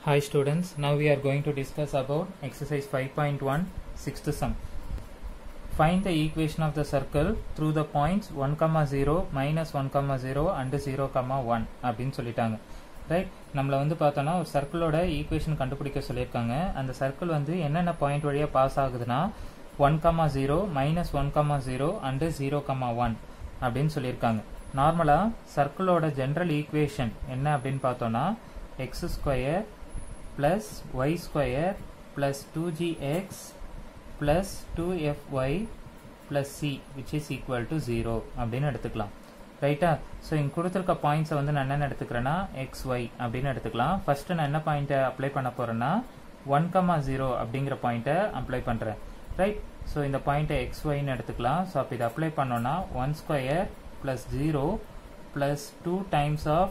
Hi students, now we are going to discuss about exercise 5.1 sixth sum. Find the equation of the circle through the points 1, comma 0, minus 1, comma 0 and 0, comma 1 அப்படின்னு சொல்லிட்டாங்க right நம்மளை வந்து பார்த்தோன்னா ஒரு சர்க்கிளோட equation கண்டுபிடிக்க சொல்லியிருக்காங்க அந்த circle வந்து என்னென்ன பாயிண்ட் வழியாக பாஸ் ஆகுதுன்னா one comma zero minus one comma zero and zero comma one அப்படின்னு சொல்லியிருக்காங்க நார்மலாக சர்க்கிளோட ஜென்ரல் ஈக்குவேஷன் என்ன அப்படின்னு பார்த்தோன்னா x square plus y square plus 2gx plus 2fy plus c which is equal to 0 அப்படின்னு எடுத்துக்கலாம் ரைட்டா ஸோ இங்கே கொடுத்துருக்க பாயிண்ட்ஸை வந்து நான் என்ன எடுத்துக்கிறேன்னா எக்ஸ் ஒய் அப்படின்னு எடுத்துக்கலாம் ஃபர்ஸ்ட் நான் என்ன பாயிண்ட்டை அப்ளை பண்ண போகிறேன்னா ஒன் கமா ஜீரோ அப்படிங்கிற பாயிண்ட்டை அப்ளை பண்ணுறேன் ரைட் ஸோ இந்த பாயிண்ட்டை எக்ஸ் ஒய்னு எடுத்துக்கலாம் ஸோ அப்போ இதை அப்ளை பண்ணோன்னா one square plus zero plus two times of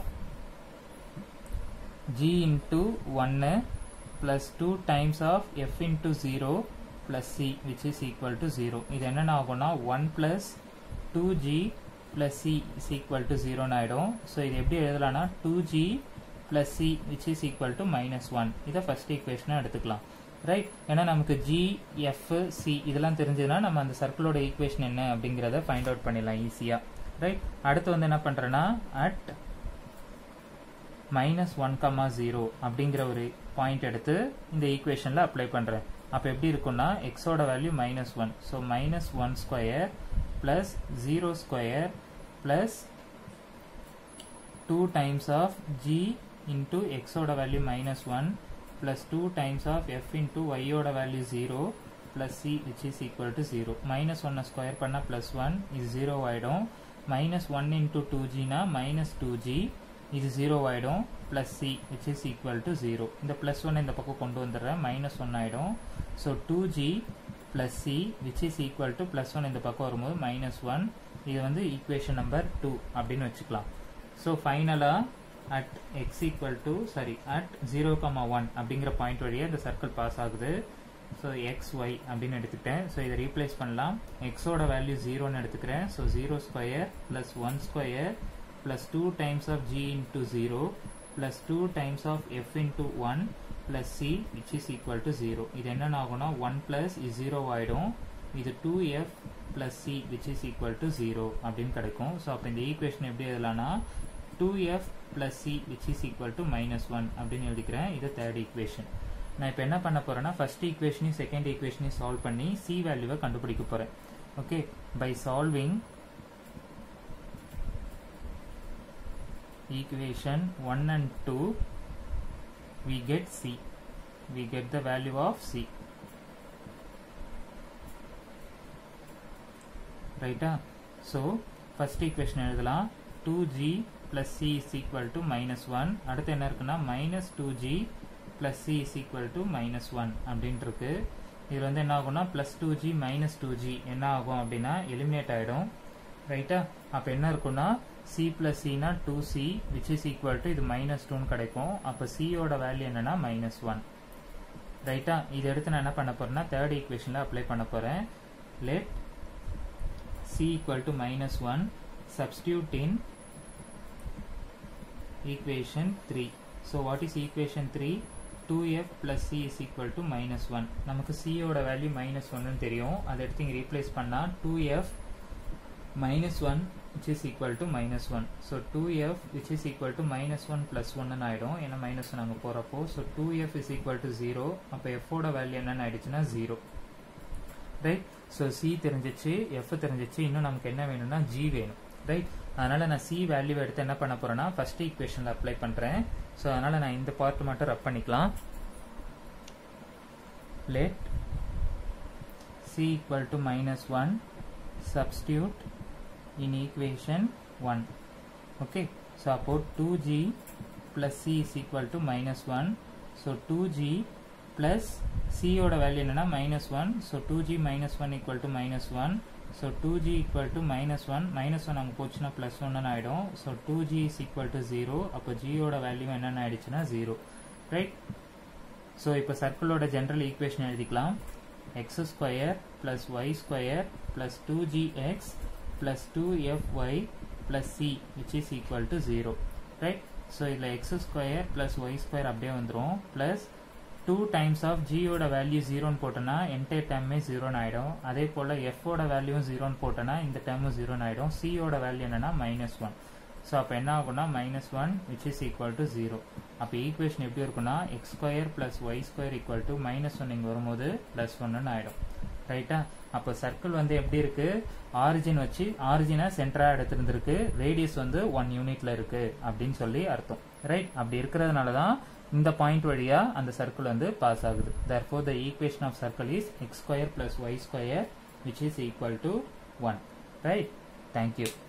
g into 1 plus 2 times of f into 0 plus c which is equal to 0 இது என்னென்ன ஆகும்னா 1 plus 2g plus c is equal to 0 ஆயிடும் so இது எப்படி எழுதலாம்னா 2g plus c which is equal to minus 1 இதை first ஈக்குவேஷனாக எடுத்துக்கலாம் right ஏன்னா நமக்கு g f c இதெல்லாம் தெரிஞ்சதுன்னா நம்ம அந்த சர்க்கிளோட ஈக்குவேஷன் என்ன அப்படிங்கிறத ஃபைண்ட் அவுட் பண்ணிடலாம் ஈஸியாக ரைட் அடுத்து வந்து என்ன பண்ணுறேன்னா at minus one comma zero அப்படிங்கிற ஒரு பாயிண்ட் எடுத்து இந்த ஈக்குவேஷனில் அப்ளை பண்ணுறேன் அப்போ எப்படி இருக்கும்னா எக்ஸோட value minus one so minus one square plus zero square plus two times of g into எக்ஸோட value minus one plus two times of f into ஒய்யோட value zero plus c which is equal to zero minus ஒன்னை square பண்ணால் plus one இது zero ஆகிடும் minus one into two ஜினா minus two g இது zero ஆகிடும் plus c which is equal to zero இந்த plus one இந்த பக்கம் கொண்டு வந்துடுறேன் மைனஸ் ஒன் ஆகிடும் so two g plus c which is equal to plus one இந்த பக்கம் வரும்போது மைனஸ் ஒன் இது வந்து ஈக்குவேஷன் நம்பர் டூ அப்படின்னு வச்சுக்கலாம் ஸோ ஃபைனலாக at x equal to sorry at zero comma one அப்படிங்கிற பாயிண்ட் வழியாக இந்த சர்க்கிள் பாஸ் ஆகுது ஸோ எக்ஸ் ஒய் அப்படின்னு எடுத்துக்கிட்டேன் ஸோ இதை ரீப்ளேஸ் பண்ணலாம் எக்ஸோட வேல்யூ ஜீரோன்னு எடுத்துக்கிறேன் so zero square plus one square plus 2 times of g into 0 plus 2 times of f into 1 plus c which is equal to 0 இது என்ன ஆகும்னா 1 plus is 0 ஆயிடும் இது 2f plus c which is equal to 0 அப்படின்னு கிடைக்கும் so அப்போ இந்த equation எப்படி எழுதலாம்னா 2f plus c which is equal to minus 1 அப்படின்னு எழுதிக்கிறேன் இது தேர்ட் ஈக்குவேஷன் நான் இப்போ என்ன பண்ண போறேன்னா ஃபர்ஸ்ட் ஈக்குவேஷனையும் செகண்ட் ஈக்குவேஷனையும் சால்வ் பண்ணி c வேல்யூவை கண்டுபிடிக்க போறேன் okay by solving equation 1 and 2 we get c we get the value of c ரைட்டா ஸோ ஃபர்ஸ்ட் ஈக்குவேஷன் எழுதலாம் two g plus c is equal to minus one அடுத்து என்ன இருக்குன்னா minus two g plus c is equal to minus one அப்படின்ட்டு இருக்கு இதில் வந்து என்ன ஆகும்னா plus two g minus two g என்ன ஆகும் அப்படின்னா எலிமினேட் ஆகிடும் ரைட்டா அப்போ என்ன இருக்குன்னா சி பிளஸ் சினா two c which is equal to இது மைனஸ் டூன்னு கிடைக்கும் அப்போ சியோட வேல்யூ என்னன்னா மைனஸ் ஒன் ரைட்டா இது எடுத்து நான் என்ன பண்ண போறேன்னா தேர்ட் ஈக்குவேஷனில் அப்ளை பண்ண போகிறேன் let c equal to minus one substitute in equation three so what is equation three two f plus c is equal to minus one நமக்கு சியோட வேல்யூ மைனஸ் ஒன்னு தெரியும் அதை எடுத்து இங்கே ரீப்ளேஸ் பண்ணால் two f minus 1 which is equal to minus 1 so 2f which is equal to minus 1 plus 1 ஆயிடும் ஏன்னா minus 1 அங்க போறப்போ so 2f is equal to 0 அப்ப f ஓட வேல்யூ என்னன்னு ஆயிடுச்சுன்னா 0 ரைட் ஸோ சி தெரிஞ்சிச்சு எஃப் தெரிஞ்சிச்சு இன்னும் நமக்கு என்ன வேணும்னா ஜி வேணும் ரைட் அதனால நான் சி வேல்யூ எடுத்து என்ன பண்ண போறேன்னா ஃபர்ஸ்ட் ஈக்குவேஷன்ல அப்ளை பண்றேன் ஸோ அதனால நான் இந்த பார்ட் மட்டும் ரப் பண்ணிக்கலாம் let c equal to minus one substitute in equation 1 okay so about 2g plus c is equal to minus 1 so 2g plus c ஓட வேல்யூ என்னன்னா minus 1 so 2g minus 1 equal to minus 1 so 2g equal to minus 1 minus 1 அங்க போச்சுன்னா plus 1 ஆயிடும் so 2g is equal to 0 அப்போ g ஓட value என்னன்னு ஆயிடுச்சுன்னா 0 right so இப்போ சர்க்கிளோட ஜெனரல் ஈக்குவேஷன் எழுதிக்கலாம் x square plus y square plus 2gx plus 2fy plus c which is equal to 0 right so இதில் x square plus y square அப்படியே வந்துடும் ப்ளஸ் டூ டைம்ஸ் ஆஃப் ஜியோட value ஜீரோன்னு போட்டோன்னா entire டேர்மே ஜீரோன்னு ஆகிடும் அதே போல் எஃபோட வேல்யூவும் ஜீரோன்னு போட்டோன்னா இந்த டேர்மும் ஜீரோன்னு ஆகிடும் சியோட வேல்யூ என்னன்னா மைனஸ் ஒன் ஸோ அப்போ என்ன ஆகும்னா minus one which is equal to zero அப்போ ஈக்குவேஷன் எப்படி இருக்குன்னா x square plus y square equal to minus one இங்கே வரும்போது ப்ளஸ் ஒன்னு ஆகிடும் ரைட்டா அப்போ சர்க்கிள் வந்து எப்படி இருக்கு ஆரிஜின் வச்சு ஆரிஜினை சென்டரா எடுத்திருந்திருக்கு ரேடியஸ் வந்து ஒன் யூனிட்ல இருக்கு அப்படின்னு சொல்லி அர்த்தம் ரைட் அப்படி இருக்கிறதுனால தான் இந்த பாயிண்ட் வழியா அந்த சர்க்கிள் வந்து பாஸ் ஆகுது therefore the equation of circle is x square plus y square which is equal to 1 right thank you